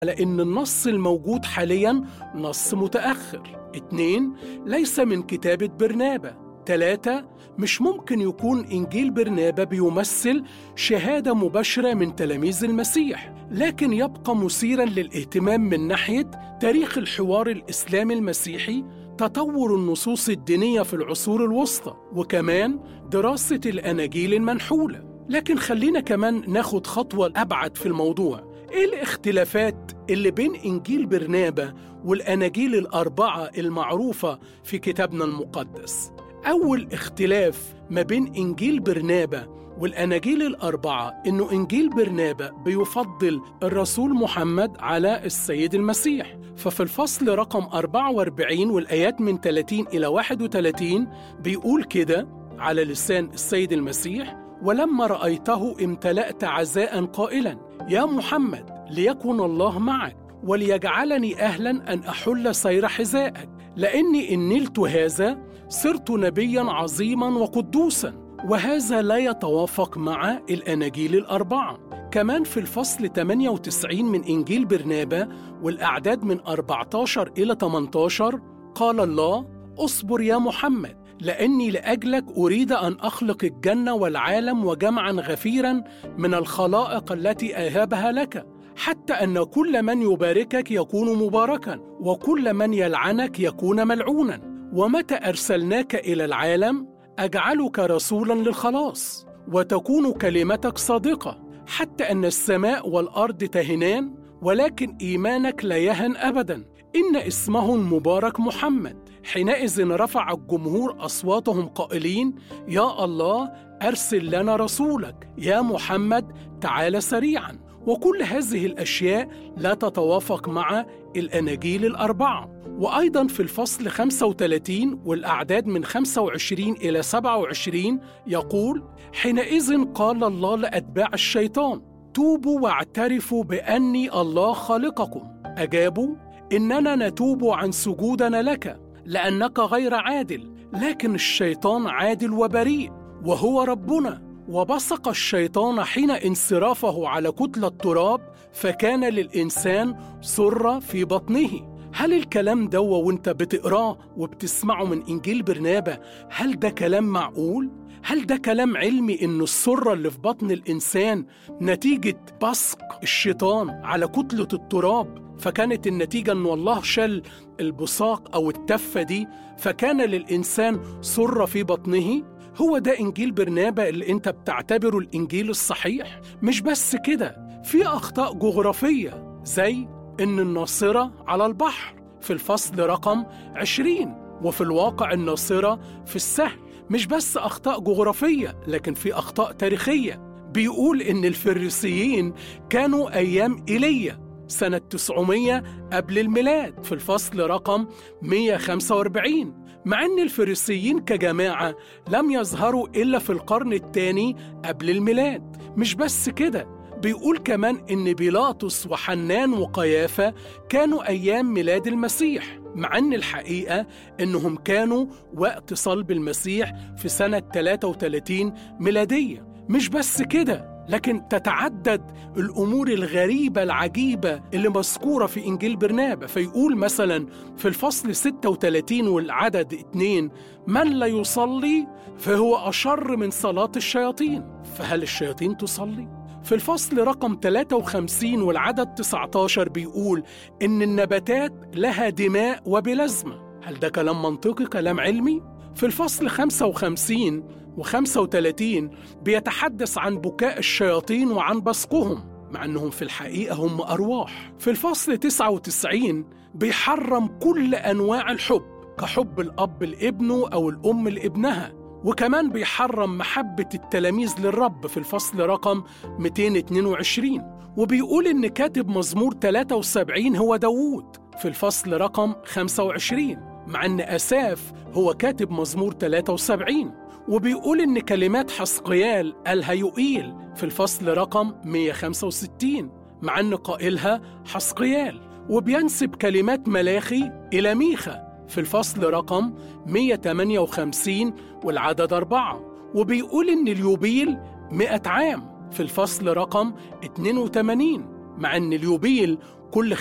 لأن النص الموجود حاليا نص متأخر اتنين ليس من كتابة برنابة تلاتة مش ممكن يكون إنجيل برنابة بيمثل شهادة مباشرة من تلاميذ المسيح لكن يبقى مثيرا للاهتمام من ناحية تاريخ الحوار الإسلامي المسيحي تطور النصوص الدينية في العصور الوسطى وكمان دراسة الأناجيل المنحولة لكن خلينا كمان ناخد خطوة أبعد في الموضوع إيه الاختلافات اللي بين إنجيل برنابة والأناجيل الأربعة المعروفة في كتابنا المقدس أول اختلاف ما بين إنجيل برنابة والأناجيل الأربعة إنه إنجيل برنابة بيفضل الرسول محمد على السيد المسيح ففي الفصل رقم 44 والآيات من 30 إلى 31 بيقول كده على لسان السيد المسيح ولما رأيته امتلأت عزاء قائلا يا محمد ليكن الله معك وليجعلني أهلا أن أحل سير حذائك لأني إن نلت هذا صرت نبيا عظيما وقدوسا وهذا لا يتوافق مع الأناجيل الأربعة كمان في الفصل 98 من إنجيل برنابة والأعداد من 14 إلى 18 قال الله اصبر يا محمد لاني لاجلك اريد ان اخلق الجنه والعالم وجمعا غفيرا من الخلائق التي اهبها لك حتى ان كل من يباركك يكون مباركا وكل من يلعنك يكون ملعونا ومتى ارسلناك الى العالم اجعلك رسولا للخلاص وتكون كلمتك صادقه حتى ان السماء والارض تهنان ولكن ايمانك لا يهن ابدا ان اسمه المبارك محمد حينئذ رفع الجمهور اصواتهم قائلين يا الله ارسل لنا رسولك يا محمد تعال سريعا وكل هذه الاشياء لا تتوافق مع الاناجيل الاربعه وايضا في الفصل 35 والاعداد من 25 الى 27 يقول حينئذ قال الله لاتباع الشيطان توبوا واعترفوا باني الله خالقكم اجابوا اننا نتوب عن سجودنا لك لانك غير عادل لكن الشيطان عادل وبريء وهو ربنا وبصق الشيطان حين انصرافه على كتله التراب فكان للانسان سره في بطنه هل الكلام ده وانت بتقراه وبتسمعه من انجيل برنابه هل ده كلام معقول هل ده كلام علمي ان السره اللي في بطن الانسان نتيجه بصق الشيطان على كتله التراب فكانت النتيجة أن الله شل البصاق أو التفة دي فكان للإنسان سرة في بطنه هو ده إنجيل برنابة اللي أنت بتعتبره الإنجيل الصحيح مش بس كده في أخطاء جغرافية زي إن الناصرة على البحر في الفصل رقم 20 وفي الواقع الناصرة في السهل مش بس أخطاء جغرافية لكن في أخطاء تاريخية بيقول إن الفريسيين كانوا أيام إيليا سنة 900 قبل الميلاد في الفصل رقم 145 مع أن الفريسيين كجماعة لم يظهروا إلا في القرن الثاني قبل الميلاد مش بس كده بيقول كمان إن بيلاطس وحنان وقيافة كانوا أيام ميلاد المسيح مع أن الحقيقة إنهم كانوا وقت صلب المسيح في سنة 33 ميلادية مش بس كده لكن تتعدد الامور الغريبه العجيبه اللي مذكوره في انجيل برنابا فيقول مثلا في الفصل 36 والعدد 2 من لا يصلي فهو اشر من صلاه الشياطين فهل الشياطين تصلي في الفصل رقم 53 والعدد 19 بيقول ان النباتات لها دماء وبلازما هل ده كلام منطقي كلام علمي في الفصل 55 و35 بيتحدث عن بكاء الشياطين وعن بصقهم مع أنهم في الحقيقة هم أرواح في الفصل 99 بيحرم كل أنواع الحب كحب الأب لابنه أو الأم لابنها وكمان بيحرم محبة التلاميذ للرب في الفصل رقم 222 وبيقول إن كاتب مزمور 73 هو داوود في الفصل رقم 25 مع أن أساف هو كاتب مزمور 73 وبيقول إن كلمات حسقيال الهيوئيل في الفصل رقم 165 مع أن قائلها حسقيال وبينسب كلمات ملاخي إلى ميخا في الفصل رقم 158 والعدد أربعة وبيقول إن اليوبيل 100 عام في الفصل رقم 82 مع أن اليوبيل كل